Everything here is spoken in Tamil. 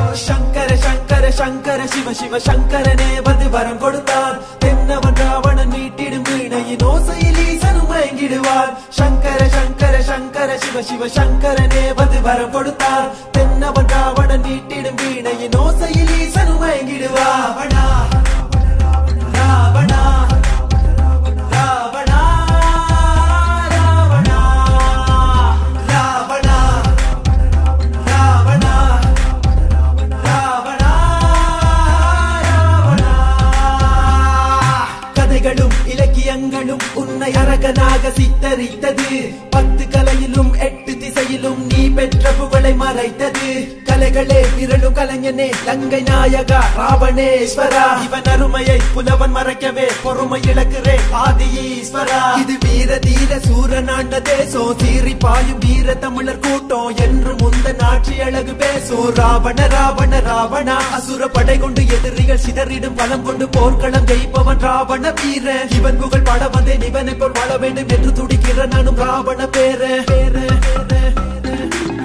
சங்கர சங்கர சங்கர சிவ சிவ சங்கரனே வந்து வரம் கொடுத்தார் தென்னவன் ராவணன் மீட்டிடும் வீணையின் ஓசையில் ஈசனும் மயங்கிடுவார் சங்கர சங்கர சங்கர சிவ சிவ சங்கரனே வந்து வரம் கொடுத்தார் தென்னவன் ராவணன் மீட்டிடும் வீணையின் ஓசையில் ஈசனும் மயங்கிடுவார் ராவணா ராவணா ராவணா ராவணா ராவணா ராவணா ராவணா ராவணா கதைகளும் இலக்கியங்களும் உன்னை அரகனாக சித்தரித்தது பத்து கலையிலும் எட்டு திசையிலும் நீ பெற்ற புகழை மறைத்தது கலைகளே விரலும் கலைஞனே லங்கை நாயகா ராவணேஸ்வரா இவன் அருமையை புலவன் மறைக்கவே பொறுமை இழக்கிறே ஆதி ஈஸ்வரா இது வீர தீர சூரனாண்ட தேசம் சீறி பாயும் வீர தமிழர் கூட்டம் என்று முந்த நாட்சி அழகு பேசும் ராவண ராவண ராவணா அசுர படை கொண்டு எதிரிகள் சிதறிடும் பலம் கொண்டு போர்க்களம் ஜெயிப்பவன் ராவண வீர இவன் புகழ் பட வந்தேன் இவனை போல் வாழ வேண்டும் என்று துடிக்கிற நானும் ராவண பேர பேர பேர